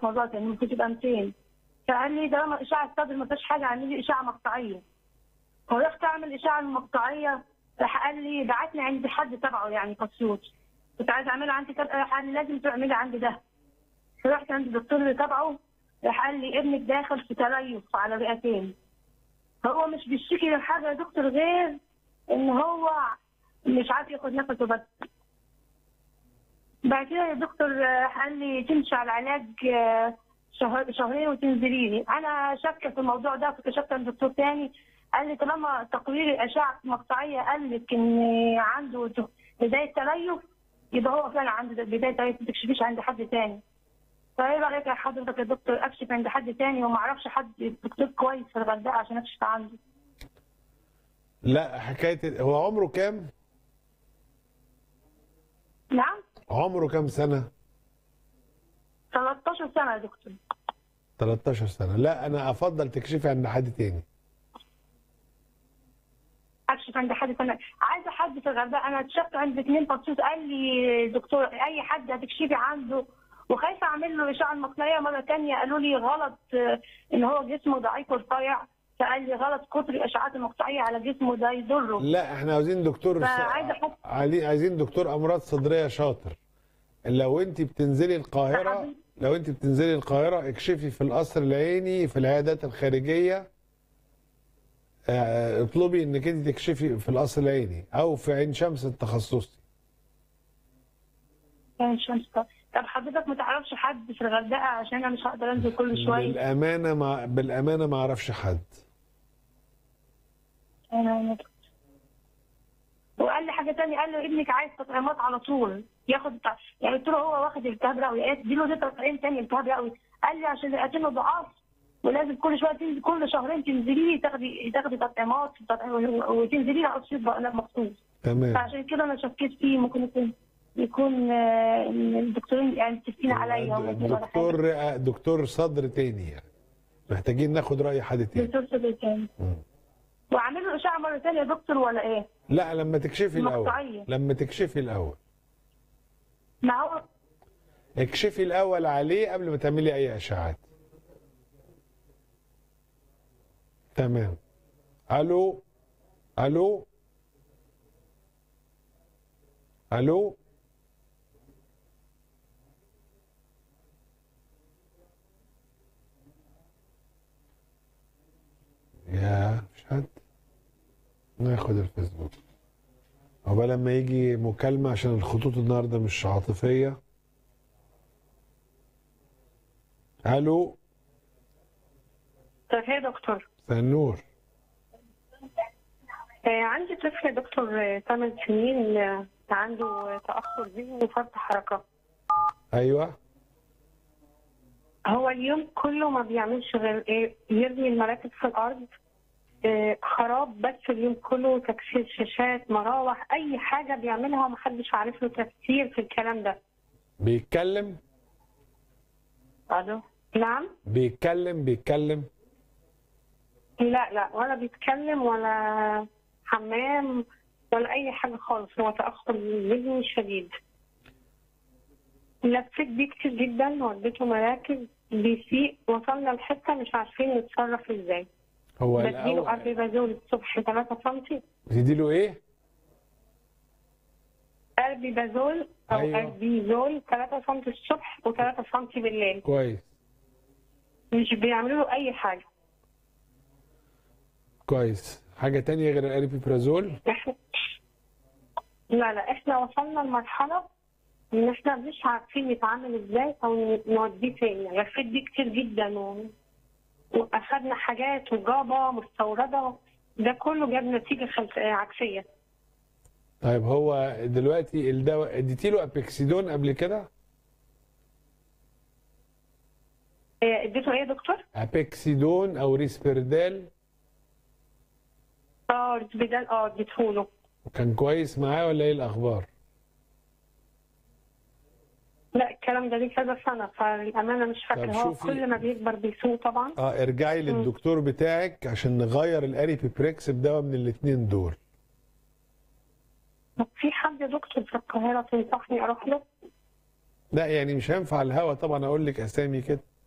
ثلاث مرات يعني المفروض يبقى 200 فقال لي ده اشعه صدر ما فيهاش حاجه اعمل لي اشعه مقطعيه فرحت اعمل اشعه مقطعيه راح قال لي بعتني عند حد تبعه يعني قسيوط كنت عايز اعملها عندي تبع راح قال لي لازم تعملي عندي ده فرحت عند الدكتور اللي تبعه راح قال لي ابنك داخل في تليف على رئتين هو مش بيشتكي من حاجه يا دكتور غير ان هو مش عارف ياخد نفسه بس بعد كده يا دكتور آه، قال لي تمشي على العلاج آه، شهر شهرين وتنزلي لي انا شاكه في الموضوع ده كنت شاكه عند دكتور تاني قال لي طالما تقرير الاشعه المقطعيه قال لك ان عنده ت- بدايه تليف يبقى هو فعلا عنده بدايه تليف ما تكشفيش عند حد تاني فايه رايك يا حضرتك يا دكتور اكشف عند حد تاني وما اعرفش حد دكتور كويس في الغردقه عشان اكشف عنده لا حكايه هو عمره كام؟ نعم عمره كام سنه؟ 13 سنه يا دكتور 13 سنه لا انا افضل تكشفي عند حد تاني اكشف عند حد تاني عايزه حد في الغردقه انا اتشفت عند اثنين بطوط قال لي دكتور اي حد هتكشفي عنده وخايفه اعمل له اشعه مقنعيه مره ثانيه قالوا لي غلط آه، ان هو جسمه ضعيف ورفيع فقال لي غلط كتر الاشعاعات المقطعيه على جسمه ده يضره لا احنا عاوزين دكتور فعايزة حد- عايزين عايزين دكتور امراض صدريه شاطر لو انت بتنزلي القاهره حبيبي. لو انت بتنزلي القاهره اكشفي في القصر العيني في العيادات الخارجيه اه، اطلبي انك انت تكشفي في القصر العيني او في عين شمس التخصصي عين شمس طب طب حضرتك ما تعرفش حد في الغردقه عشان انا مش هقدر انزل كل شويه بالامانه ما بالامانه ما اعرفش حد أنا وقال لي حاجه ثانيه قال له ابنك عايز تطعيمات على طول ياخد تع- يعني قلت له هو واخد التهاب رئوي دي له ده تطعيم ثاني التهاب رئوي قال لي عشان رئتين ضعاف ولازم كل شويه تنزل كل شهرين تنزلي لي تاخدي تاخدي تطعيمات وتنزلي لي على اسيوط بقى مخصوص تمام فعشان كده انا شكيت فيه ممكن يكون يكون آه، إن الدكتورين يعني متفقين عليا هم ولا حاجة. دكتور رئة- دكتور صدر تاني يعني محتاجين ناخد راي حد تاني دكتور صدر تاني واعمل له اشعه مره ثانيه يا دكتور ولا ايه؟ لا لما تكشفي الاول مقطعية. لما تكشفي الاول ما هو اكشفي الاول عليه قبل ما تعملي اي اشعاعات تمام الو الو الو يا مش حد ناخد الفيسبوك عقبال لما يجي مكالمة عشان الخطوط النهاردة مش عاطفية الو طيب يا دكتور مساء النور آه، عندي طفل يا دكتور 8 سنين آه، عنده تأخر ذهني وفرط حركة ايوه هو اليوم كله ما بيعملش غير ايه يرمي المراكب في الأرض آه، خراب بس اليوم كله تكسير شاشات مراوح أي حاجة بيعملها ومحدش عارف له تفسير في الكلام ده بيتكلم ألو نعم بيتكلم بيتكلم لا لا ولا بيتكلم ولا حمام ولا أي حاجة خالص هو تأخر ذهني شديد لفيت بيه كتير جدا وديته مراكز بيسيء وصلنا لحتة مش عارفين نتصرف ازاي هو بديله الاول اربيبازول الصبح 3 سم بتديله ايه اربيبازول او أيوة. اربيزول 3 سم الصبح و3 سم بالليل كويس مش بيعملوا له اي حاجة كويس حاجة تانية غير الاريبيبرازول احنا لا لا احنا وصلنا لمرحلة ان احنا مش عارفين نتعامل ازاي او نوديه فين لفيت بيه كتير جدا و... واخدنا حاجات وجابة مستوردة ده كله جاب نتيجة خلف... عكسية طيب هو دلوقتي الدواء اديتيله ابيكسيدون قبل كده إيه، اديته ايه يا دكتور؟ ابيكسيدون او ريسبردال اه ريسبيدال اه اديتهوله كان كويس معاه ولا ايه الاخبار لا الكلام ده ليه كذا سنة فالأمانة مش طب فاكرة هو شوفي- كل ما بيكبر بيسوء طبعا اه ارجعي للدكتور بتاعك عشان نغير الاريبيبريكس بدواء من الاثنين دول في حد يا دكتور في القاهرة تنصحني أروح له؟ لا يعني مش هينفع على الهوا طبعا اقول لك اسامي كده